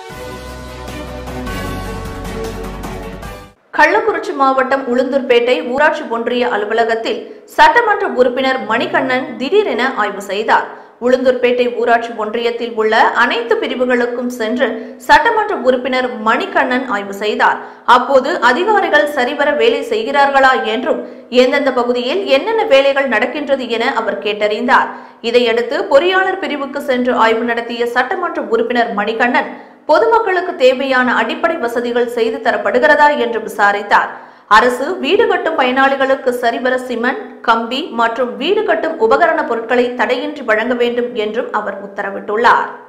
கள்ளக்குறிச்சி மாவட்டம் உளுந்தூர்பேட்டை ஊராட்சி ஒன்றிய அலுவலகத்தில் சட்டமன்ற உறுப்பினர் மணிகண்ணன் திடீரென ஆய்வு செய்தார் உளுந்தூர்பேட்டை ஊராட்சி ஒன்றியத்தில் உள்ள அனைத்து பிரிவுகளுக்கும் சென்று சட்டமன்ற உறுப்பினர் மணிகண்ணன் ஆய்வு செய்தார் அப்போது அதிகாரிகள் சரிவர வேலை செய்கிறார்களா என்றும் எந்தெந்த பகுதியில் என்னென்ன வேலைகள் நடக்கின்றது என அவர் கேட்டறிந்தார் இதையடுத்து பொறியாளர் பிரிவுக்கு சென்று ஆய்வு நடத்திய சட்டமன்ற உறுப்பினர் மணிகண்ணன் பொதுமக்களுக்கு தேவையான அடிப்படை வசதிகள் செய்து தரப்படுகிறதா என்று விசாரித்தார் அரசு வீடு கட்டும் பயனாளிகளுக்கு சரிவர சிமெண்ட் கம்பி மற்றும் வீடு கட்டும் உபகரண பொருட்களை தடையின்றி வழங்க வேண்டும் என்றும் அவர் உத்தரவிட்டுள்ளார்